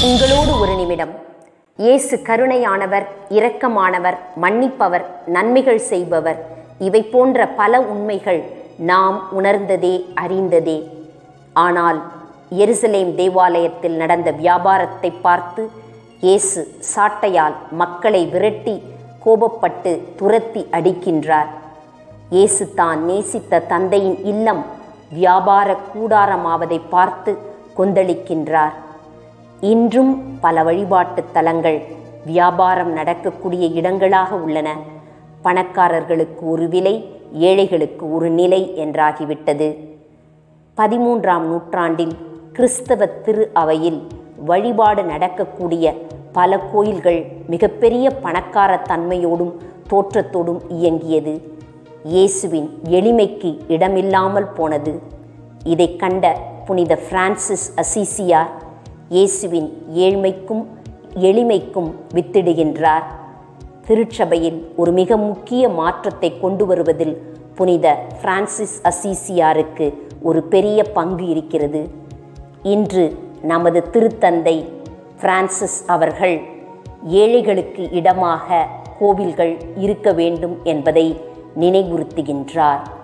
உங்களோடு ஒரு நிமிடம் இயேசு கருணையானவர் இரக்கமானவர் மன்னிப்பவர் நன்மைகள் செய்பவர் இவை போன்ற பல உண்மைகள் நாம் உணர்ந்ததே அறிந்ததே ஆனால் எருசலேம் தேவாலயத்தில் நடந்த வியாபாரத்தை பார்த்து இயேசு சாட்டையால் மக்களை விரட்டி கோபப்பட்டு துரத்தி அடிக்கின்றார் இயேசு தான் நேசித்த தந்தையின் இல்லம் வியாபார கூடாரமாவதை பார்த்து கொந்தளிக்கின்றார் இன்றும் பல வழிபாட்டுத் தலங்கள் வியாபாரம் நடக்கக்கூடிய இடங்களாக உள்ளன பணக்காரர்களுக்கு ஒரு விலை ஏழைகளுக்கு ஒரு நிலை என்றாகிவிட்டது பதிமூன்றாம் நூற்றாண்டில் கிறிஸ்தவ திரு அவையில் வழிபாடு நடக்கக்கூடிய பல கோயில்கள் மிகப்பெரிய பணக்கார தன்மையோடும் தோற்றத்தோடும் இயங்கியது இயேசுவின் எளிமைக்கு இடமில்லாமல் போனது இதை கண்ட புனித பிரான்சிஸ் அசிசியார் இயேசுவின் ஏழ்மைக்கும் எளிமைக்கும் வித்திடுகின்றார் திருச்சபையில் ஒரு மிக முக்கிய மாற்றத்தை கொண்டு வருவதில் புனித பிரான்சிஸ் அசிசியாருக்கு ஒரு பெரிய பங்கு இருக்கிறது இன்று நமது திருத்தந்தை பிரான்சிஸ் அவர்கள் ஏழைகளுக்கு இடமாக கோவில்கள் இருக்க வேண்டும் என்பதை நினைவுறுத்துகின்றார்